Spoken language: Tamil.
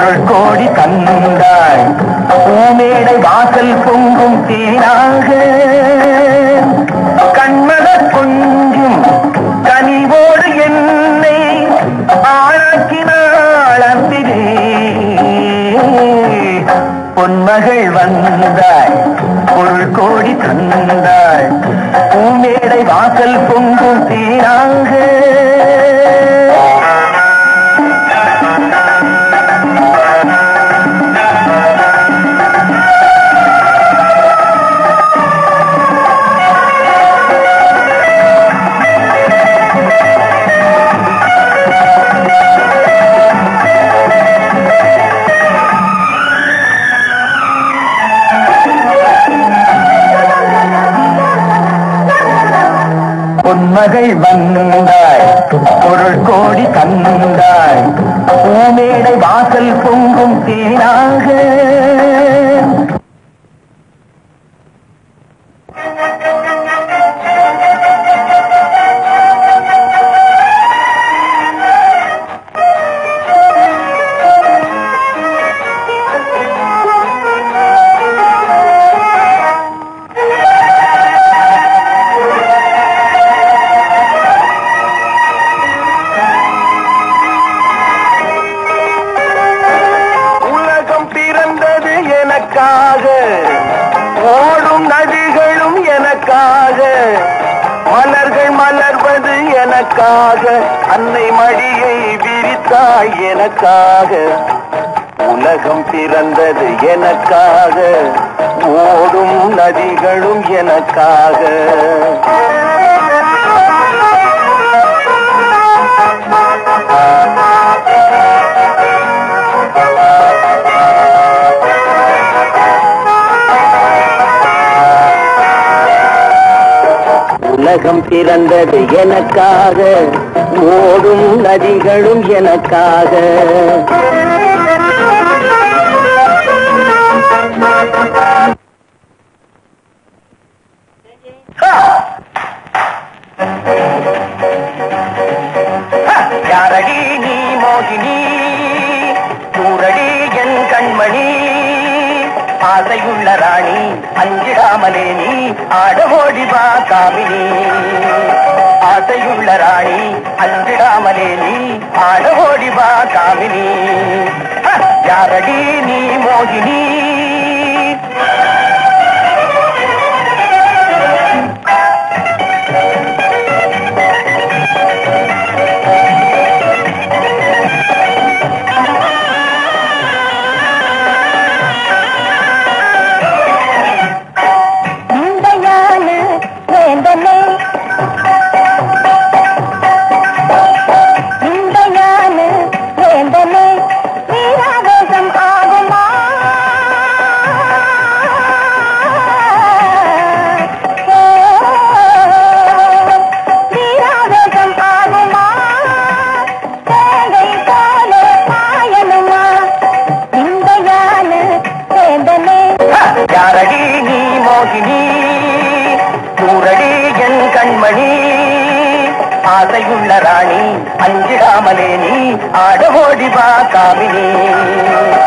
பொருள் கோடி தந்தாய் பூமேடை வாசல் பொங்கும் தேனாக கண்மத கொஞ்சும் கனிவோடு என்னை ஆளாக்கினாள் அன்பிலே பொன்மகள் வந்தாய் பொருள் கோடி தந்தாய் பூமேடை வாசல் பொங்கும் தேனாக பொன்மகள் வந்தாய் பொருள் கோடி தந்தாய் பூமேடை வாசல் பொங்கும் தேனாக உலகம் பிறந்தது எனக்காக ஓடும் நதிகளும் எனக்காக மலர்கள் மலர்வது எனக்காக அன்னை மடியை விரித்தாய் எனக்காக உலகம் பிறந்தது எனக்காக ஓடும் நதிகளும் எனக்காக உலகம் பிறந்தது எனக்காக ஓடும் நதிகளும் எனக்காக யாரடி நீ மோகினி கூரடி என் கண்மணி ஆசையுள்ள ராணி அஞ்சிடாமலே நீ ஆட ஓடி வா காமினி ஆசையுள்ள ராணி அஞ்சிடாமலே நீ ஆட ஓடி வா காமினி ஹ! யாரடி நீ மோகினி இந்தையான வேந்தனே இந்தையான வேந்தனே வீராவேசம் ஆகுமா ஓ, வீராவேசம் ஆகுமா தேங்கை போல பாயணுமா இந்தையான வேந்தனே யாரடி நீ மோகினி கூரடி என் கண்மணி ஆசையுள்ள ராணி அஞ்சிடாமலே நீ ஆட ஓடி வா காமினி